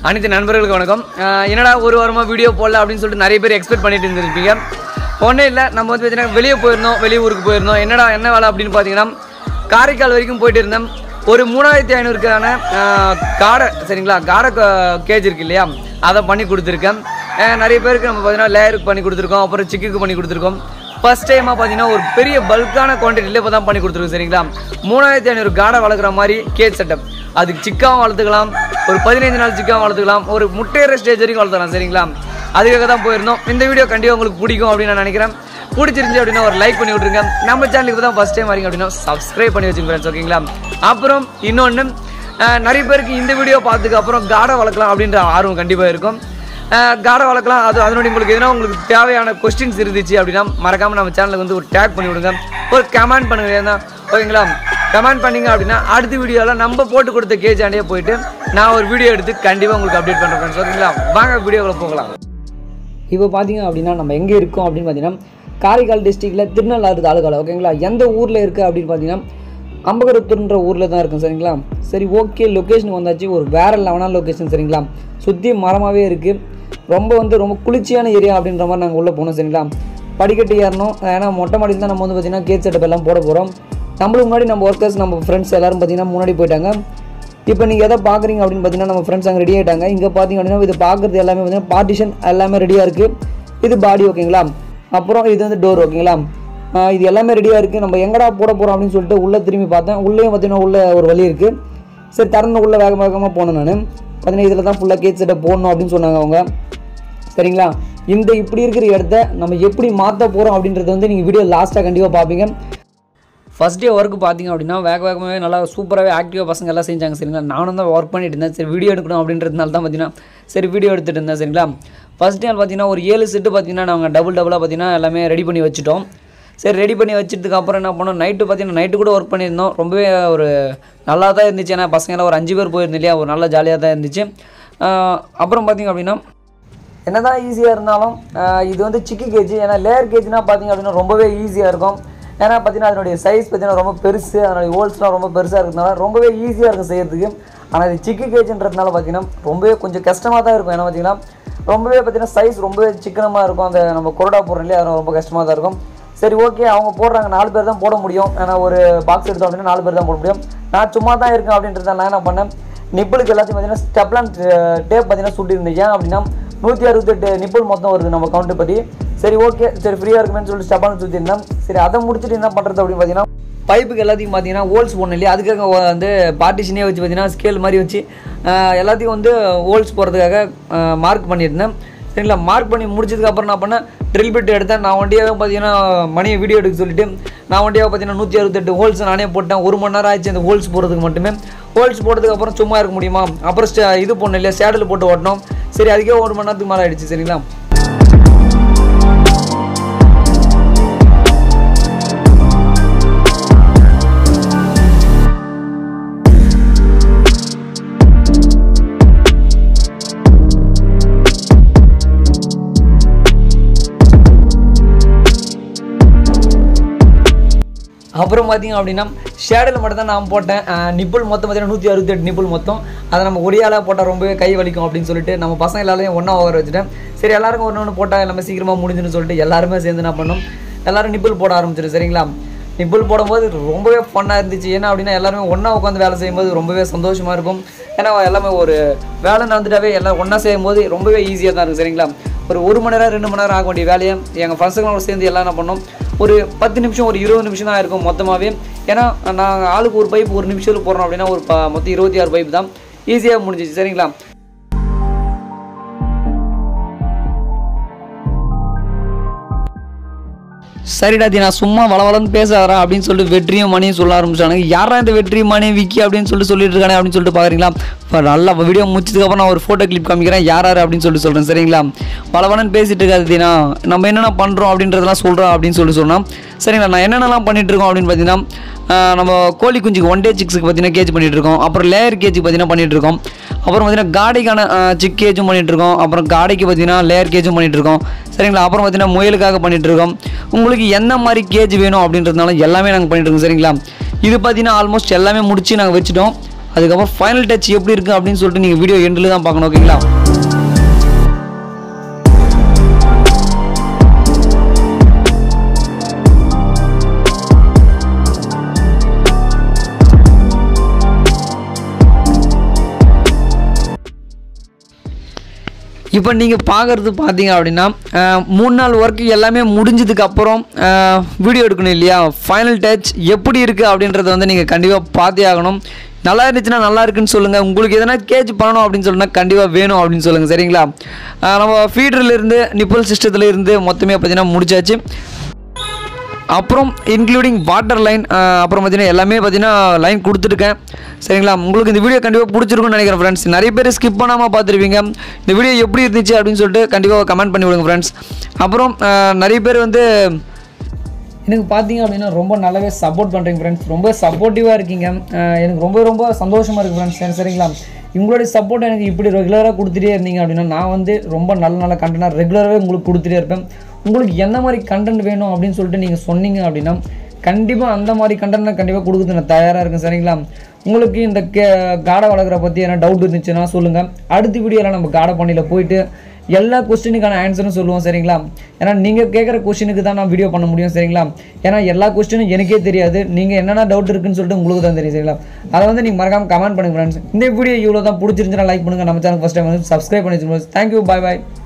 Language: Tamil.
அனைத்து நண்பர்களுக்கு வணக்கம் அஹ் என்னடா ஒரு வாரமாக வீடியோ போடல அப்படின்னு சொல்லிட்டு நிறைய பேர் எக்ஸ்பெக்ட் பண்ணிட்டு இருந்திருப்பீங்க ஒன்றும் இல்லை நம்ம வந்து பார்த்தீங்கன்னா வெளியே போயிருந்தோம் வெளியூருக்கு போயிருந்தோம் என்னடா என்ன வேலை அப்படின்னு பார்த்தீங்கன்னா காரைக்கால் வரைக்கும் போயிட்டு இருந்தேன் ஒரு மூணாயிரத்தி ஐநூறுக்கான அஹ், காடை சரிங்களா காடை கேஜ் இருக்கு இல்லையா அதை பண்ணி கொடுத்துருக்கேன் அஹ் நிறைய பேருக்கு நம்ம பார்த்தீங்கன்னா லேயருக்கு பண்ணி கொடுத்துருக்கோம் அப்புறம் சிக்குக்கு பண்ணி கொடுத்துருக்கோம் ஃபர்ஸ்ட் டைமாக பார்த்தீங்கன்னா ஒரு பெரிய பல்கான குவான்டிட்டியில் இப்போ தான் பண்ணி கொடுத்துருக்கோம் சரிங்களா மூணாயிரத்தி ஐநூறு காடை வளர்க்குற மாதிரி கேஜ் செட்டப் அதுக்கு சிக்காவும் வளர்த்துக்கலாம் ஒரு பதினைந்து நாள் சிக்காவும் வளர்த்துக்கலாம் ஒரு முட்டையிற ஸ்டேஜ் வரைக்கும் வளர்த்துக்கலாம் சரிங்களா அதுக்காக தான் போயிருந்தோம் இந்த வீடியோ கண்டிப்பாக உங்களுக்கு பிடிக்கும் அப்படின்னு நான் நினைக்கிறேன் பிடிச்சிருந்துச்சு அப்படின்னா ஒரு லைக் பண்ணி விட்ருங்க நம்ம சேனலுக்கு தான் ஃபஸ்ட் டைம் வரீங்க அப்படின்னா சப்ஸ்கிரைப் பண்ணி வச்சுங்க ஃப்ரெண்ட்ஸ் ஓகேங்களா அப்புறம் இன்னொன்று நிறைய பேருக்கு இந்த வீடியோ பார்த்ததுக்கு அப்புறம் காடை வளர்க்கலாம் அப்படின்ற ஆர்வம் கண்டிப்பாக இருக்கும் அஹ் காடை வளர்க்கலாம் அது அதனுடைய உங்களுக்கு எதனா உங்களுக்கு தேவையான கொஸ்டின்ஸ் இருந்துச்சு அப்படின்னா மறக்காமல் நம்ம சேனலுக்கு வந்து ஒரு டேக் பண்ணி விடுங்க ஒரு கமெண்ட் பண்ணுங்க ஏன்னா ஓகேங்களா கமெண்ட் பண்ணீங்க அப்படின்னா அடுத்த வீடியோவில் நம்ம போட்டு கொடுத்த கேஜ் ஆண்டியே போயிட்டு நான் ஒரு வீடியோ எடுத்து கண்டிப்பாக உங்களுக்கு அப்டேட் பண்ணுறேன் ஃப்ரெண்ட்ஸ் ஓகேங்களா வாங்க வீடியோவில் போகலாம் இப்போ பார்த்தீங்க அப்படின்னா நம்ம எங்கே இருக்கோம் அப்படின்னு பார்த்தீங்கன்னா காரைக்கால் டிஸ்ட்ரிக்டில் திருநள்ளாறு தாலுகாவில் ஓகேங்களா எந்த ஊரில் இருக்குது அப்படின்னு பார்த்தீங்கன்னா அம்பகரத்தூர்ன்ற ஊரில் தான் இருக்கும் சரிங்களா சரி ஓகே லொக்கேஷனுக்கு வந்தாச்சு ஒரு வேறு லெவனான லொக்கேஷன் சரிங்களா சுற்றி மரமாகவே இருக்குது ரொம்ப வந்து ரொம்ப குளிர்ச்சியான ஏரியா அப்படின்ற மாதிரி நாங்கள் உள்ளே போனோம் சரிங்களா படிக்கட்டு ஏறணும் ஏன்னா மொட்டை மாடியில் தான் நம்ம வந்து பார்த்திங்கன்னா கேட் செட்டப் எல்லாம் போட போகிறோம் நம்மளுக்கு முன்னாடி நம்ம ஒர்க்கர்ஸ் நம்ம ஃப்ரெண்ட்ஸ் எல்லாரும் பார்த்திங்கன்னா முன்னாடி போயிட்டாங்க இப்போ நீங்கள் எதை பார்க்குறீங்க அப்படின்னு பார்த்தீங்கன்னா நம்ம ஃப்ரெண்ட்ஸ் அங்கே ரெடி ஆகிட்டாங்க இங்கே பார்த்தீங்க அப்படின்னா இது பார்க்குறது எல்லாமே பார்த்தீங்கன்னா பார்ட்டிஷன் எல்லாமே ரெடியாக இருக்குது இது பாடி ஓகேங்களா அப்புறம் இது வந்து டோர் ஓகேங்களா ஆஹ் இது எல்லாமே ரெடியாக இருக்குது நம்ம எங்கடா போட போகிறோம் அப்படின்னு சொல்லிட்டு உள்ளே திரும்பி பார்த்தேன் உள்ளேயும் பார்த்தீங்கன்னா உள்ள ஒரு வழி இருக்குது சரி திறந்து உள்ளே வேக வேகமாக போனேன் நான் பார்த்தீங்கன்னா இதில் தான் ஃபுல்லாக கேட் செட்டை போடணும் அப்படின்னு சொன்னாங்க அவங்க சரிங்களா இந்த இப்படி இருக்கிற இடத்த நம்ம எப்படி மாற்ற போகிறோம் அப்படின்றத வந்து நீங்கள் வீடியோ லாஸ்ட்டாக கண்டிப்பாக பார்ப்பீங்க ஃபஸ்ட் டே ஒர்க் பார்த்தீங்க அப்படின்னா வேக வேகமாகவே நல்லா சூப்பராகவே ஆக்டிவாக பசங்க எல்லாம் செஞ்சாங்க சரிங்களா நானும் தான் ஒர்க் பண்ணிட்டு இருந்தேன் சரி வீடியோ எடுக்கணும் அப்படின்றதுனால தான் பார்த்தீங்கன்னா சரி வீடியோ எடுத்துகிட்டு இருந்தேன் சரிங்களா ஃபஸ்ட் டே பார்த்தீங்கன்னா ஒரு ஏழு செட்டு பார்த்தீங்கன்னா நாங்கள் டபுள் டபுளாக பார்த்தீங்கன்னா எல்லாமே ரெடி பண்ணி வச்சுட்டோம் சரி ரெடி பண்ணி வச்சதுக்கு அப்புறம் என்ன பண்ணோம் நைட்டு பார்த்தீங்கன்னா நைட்டு கூட ஒர்க் பண்ணியிருந்தோம் ரொம்பவே ஒரு நல்லா தான் இருந்துச்சு ஏன்னா பசங்க எல்லாம் ஒரு அஞ்சு பேர் போயிருந்தோம் இல்லையா ஒரு நல்ல ஜாலியாக தான் இருந்துச்சு ஆஹ் அப்புறம் பார்த்தீங்க அப்படின்னா என்னதான் ஈஸியாக இருந்தாலும் ஆஹ் இது வந்து சிக்கி கேஜ் ஏன்னா லேயர் கேஜ்னா பார்த்தீங்க அப்படின்னா ரொம்பவே ஈஸியாக இருக்கும் ஏன்னா பார்த்தீங்கன்னா அதனுடைய சைஸ் பார்த்தீங்கன்னா ரொம்ப பெருசு அதனுடைய ஹோல்ஸ்லாம் ரொம்ப பெருசாக இருக்கிறதுனால ரொம்பவே ஈஸியாக இருக்கும் செய்யறதுக்கு ஆனால் இது சிக்கி கேஜ்ன்றதுனால பார்த்தீங்கன்னா ரொம்பவே கொஞ்சம் கஷ்டமாக தான் இருக்கும் ஏன்னா பார்த்தீங்கன்னா ரொம்பவே பார்த்தீங்கன்னா சைஸ் ரொம்பவே சிக்கனமாக இருக்கும் அந்த நம்ம கொரடா போடுறோம் இல்லையா அது ரொம்ப கஷ்டமாக தான் இருக்கும் சரி ஓகே அவங்க போடுறாங்க நாலு பேர் தான் போட முடியும் ஏன்னா ஒரு பாக்ஸ் எடுத்தோம் அப்படின்னா நாலு பேர் தான் போட முடியும் நான் சும்மா தான் இருக்கேன் அப்படின்றத நான் என்ன பண்ணேன் நிப்பிளுக்கு எல்லாத்தையும் பார்த்தீங்கன்னா ஸ்டெப்லான் டேப் பார்த்தீங்கன்னா சுட்டிருந்தேன் ஏன் அப்படின்னா நூற்றி அறுபத்தெட்டு நிப்பிள் மொத்தம் வருது நம்ம கவுண்ட் படி சரி ஓகே சரி ஃப்ரீயாக இருக்குமேனு சொல்லிட்டு ஸ்டெப்லான் சுற்றிருந்தேன் சரி அதை முடிச்சுட்டு என்ன பண்ணுறது அப்படின்னு பார்த்தீங்கன்னா பைப்புக்கு எல்லாத்தையும் பார்த்தீங்கன்னா ஹோல்ஸ் போடணும் இல்லையா அதுக்காக ஒ- வந்து பார்ட்டிஷனே வச்சு பார்த்தீங்கன்னா ஸ்கேல் மாதிரி வச்சு ஆஹ், எல்லாத்தையும் வந்து ஹோல்ஸ் போடுறதுக்காக மார்க் பண்ணியிருந்தேன் சரிங்களா மார்க் பண்ணி முடிச்சதுக்கு அப்புறம் என்ன பண்ணேன் ட்ரில் பிட் எடுத்தேன் நான் வண்டியாகவே பார்த்தீங்கன்னா மணியை வீடியோ எடுக்க சொல்லிட்டு நான் வண்டியாக பார்த்தீங்கன்னா நூற்றி அறுபத்தெட்டு ஹோல்ஸ் நானே போட்டேன் ஒரு மணி நேரம் ஆச்சு அந்த ஹோல்ஸ் போடுறதுக்கு மட்டுமே ஹோல்ஸ் போட்டதுக்கு அப்புறம் சும்மா இருக்க முடியுமா அப்புறம் ஸ்ட- இது போடணும் இல்லையா சேடல் போட்டு ஓட்டணும் சரி அதுக்கே ஒரு மணி நேரத்துக்கு மேலே ஆயிடுச்சு சரிங்களா அப்புறம் பார்த்தீங்க அப்படின்னா ஷேடில் மட்டும் தான் நான் போட்டேன் நிப்புள் மொத்தம் பார்த்தீங்கன்னா நூற்றி அறுபத்தெட்டு நிப்புள் மொத்தம் அதை நம்ம ஒடியாலாக போட்டால் ரொம்பவே கை வலிக்கும் அப்படின்னு சொல்லிட்டு நம்ம பசங்க எல்லாரையும் ஒன்றா உட்கார வச்சுட்டேன் சரி எல்லாருக்கும் ஒன்று ஒன்று போட்டால் எல்லாமே சீக்கிரமாக முடிஞ்சுன்னு சொல்லிட்டு எல்லாருமே சேர்ந்து என்ன பண்ணோம் எல்லாரும் நிப்புள் போட ஆரம்பிச்சிடும் சரிங்களா நிப்புள் போடும்போது ரொம்பவே ஃபன்னாக இருந்துச்சு ஏன்னா அப்படின்னா எல்லாருமே ஒன்றா உட்காந்து வேலை செய்யும்போது ரொம்பவே சந்தோஷமாக இருக்கும் ஏன்னா எல்லாமே ஒரு வேலை நடந்துட்டாவே எல்லாம் ஒன்றா செய்யும்போது ரொம்பவே ஈஸியாக தான் இருக்கும் சரிங்களா ஒரு ஒரு மணி நேரம் ரெண்டு மணி நேரம் ஆக வேண்டிய வேலையை எங்கள் பசங்களோட சேர்ந்து எல்லாம் என்ன பண்ணோம் ஒரு பத்து நிமிஷம் ஒரு இருபது நிமிஷம் தான் இருக்கும் மொத்தமாகவே ஏன்னா நாங்கள் ஆளுக்கு ஒரு பைப் ஒரு நிமிஷத்தில் போடுறோம் அப்படின்னா ஒரு ப மொத்தம் இருபத்தி ஆறு பைப் தான் ஈஸியாக முடிஞ்சிச்சு சரிங்களா சரிடா தி நான் சும்மா வளவலன்னு பேசாதரா அப்படின்னு சொல்லிட்டு வெற்றியும் மணியும் சொல்ல ஆரம்பிச்சானுங்க யாரா இந்த வெற்றி மணி விக்கி அப்படின்னு சொல்லிட்டு சொல்லிட்டு இருக்கானே அப்படின்னு சொல்லிட்டு பார்க்குறீங்களா இப்போ நல்லா வீடியோ முடிச்சதுக்கு அப்புறம் நான் ஒரு ஃபோட்டோ கிளிப் காமிக்கிறேன் யார் யார் அப்படின்னு சொல்லிட்டு சொல்கிறேன் சரிங்களா வளவலன்னு பேசிட்டு இருக்காது தீனா நம்ம என்னென்ன பண்ணுறோம் அப்படின்றதெல்லாம் சொல்கிறோம் அப்படின்னு சொல்லிட்டு சொன்னோம் சரிங்களா நான் என்னென்னலாம் பண்ணிட்டு இருக்கோம் அப்படின்னு பார்த்தீங்கன்னா ஆஹ் நம்ம கோழி குஞ்சுக்கு ஒன் டே சிக்ஸுக்கு பார்த்தீங்கன்னா கேஜ் பண்ணிட்டு இருக்கோம் அப்புறம் லேயர் கேஜுக்கு பார்த்தீங்கன்னா பண்ணிட்டு இருக்கோம் அப்புறம் பார்த்தீங்கன்னா காடைக்கான சிக் கேஜும் பண்ணிட்டு இருக்கோம் அப்புறம் காடைக்கு பார்த்தீங்கன்னா லேயர் கேஜும் பண்ணிட்டு இருக்கோம் சரிங்களா அப்புறம் பார்த்தீங்கன்னா முயலுக்காக பண்ணிட்டு இருக்கோம் உங்களுக்கு என்ன மாதிரி கேஜ் வேணும் அப்படின்றதுனால எல்லாமே நாங்கள் பண்ணிட்டு இருக்கோம் சரிங்களா இது பார்த்தீங்கன்னா ஆல்மோஸ்ட் எல்லாமே முடிச்சு நாங்கள் வச்சுட்டோம் அதுக்கப்புறம் ஃபைனல் டச் எப்படி இருக்குது அப்படின்னு சொல்லிட்டு நீங்கள் வீடியோ எண்டில் தான் பார்க்கணும் ஓகேங்களா இப்போ நீங்கள் பார்க்குறது பார்த்தீங்க அப்படின்னா அஹ், மூணு நாள் ஒர்க் எல்லாமே முடிஞ்சதுக்கு அப்புறம் வீடியோ எடுக்கணும் இல்லையா ஃபைனல் டச் எப்படி இருக்குது அப்படின்றத வந்து நீங்கள் கண்டிப்பாக பார்த்தே ஆகணும் நல்லா இருந்துச்சுன்னா நல்லா இருக்குன்னு சொல்லுங்கள் உங்களுக்கு எதனா கேட்ச் பண்ணணும் அப்படின்னு சொன்னா கண்டிப்பாக வேணும் அப்படின்னு சொல்லுங்கள் சரிங்களா அஹ், நம்ம ஃபீடரில் இருந்து நிப்பல் சிஸ்டத்தில் இருந்து மொத்தமே பார்த்தீங்கன்னா முடிச்சாச்சு அப்புறம் இன்க்ளூடிங் வாட்டர் லைன் அப்புறம் பார்த்தீங்கன்னா எல்லாமே பார்த்தீங்கன்னா லைன் கொடுத்துருக்கேன் சரிங்களா உங்களுக்கு இந்த வீடியோ கண்டிப்பாக பிடிச்சிருக்கும்னு நினைக்கிறேன் ஃப்ரெண்ட்ஸ் நிறைய பேர் ஸ்கிப் பண்ணாமல் பார்த்துருப்பீங்க இந்த வீடியோ எப்படி இருந்துச்சு அப்படின்னு சொல்லிட்டு கண்டிப்பாக கமெண்ட் பண்ணி விடுங்க ஃப்ரெண்ட்ஸ் அப்புறம் அஹ், நிறைய பேர் வந்து எனக்கு பார்த்தீங்க அப்படின்னா ரொம்ப நல்லாவே சப்போர்ட் பண்ணுறீங்க ஃப்ரெண்ட்ஸ் ரொம்ப சப்போர்ட்டிவாக இருக்கீங்க அஹ் எனக்கு ரொம்ப ரொம்ப சந்தோஷமாக இருக்குது ஃப்ரெண்ட்ஸ் சரிங்களா உங்களுடைய சப்போர்ட் எனக்கு இப்படி ரெகுலராக கொடுத்துட்டே இருந்தீங்க அப்படின்னா நான் வந்து ரொம்ப நல்ல நல்ல கண்டென்ட்டாக ரெகுலராகவே உங்களுக்கு கொடுத்துட்டே இருப்பேன் உங்களுக்கு எந்த மாதிரி கண்டென்ட் வேணும் அப்படின்னு சொல்லிட்டு நீங்கள் சொன்னீங்க அப்படின்னா கண்டிப்பாக அந்த மாதிரி கண்டென்ட் கண்டிப்பாக கொடுக்குறது நான் தயாராக இருக்கேன் சரிங்களா உங்களுக்கு இந்த கே காடை வளர்க்குற பற்றி என்ன டவுட் இருந்துச்சுன்னா சொல்லுங்கள் அடுத்த வீடியோவில் நம்ம காடை பண்ணியில் போயிட்டு எல்லா கொஸ்டினுக்கான ஆன்சரும் சொல்லுவோம் சரிங்களா ஏன்னா நீங்கள் கேட்குற கொஸ்டினுக்கு தான் நான் வீடியோ பண்ண முடியும் சரிங்களா ஏன்னா எல்லா கொஸ்டினும் எனக்கே தெரியாது நீங்கள் என்னென்ன டவுட் இருக்குன்னு சொல்லிட்டு உங்களுக்கு தான் தெரியும் சரிங்களா அதை வந்து நீங்கள் மறக்காம கமெண்ட் பண்ணுங்க ஃப்ரெண்ட்ஸ் இந்த வீடியோ இவ்வளோ தான் பிடிச்சிருந்துச்சுன்னா லைக் பண்ணுங்கள் நம்ம சேனல் ஃபஸ்ட் டைம் வந்து சப்ஸ்கிரைப் பண்ணி வச்சுக்கோங்க தேங்க்யூ பாய் பாய்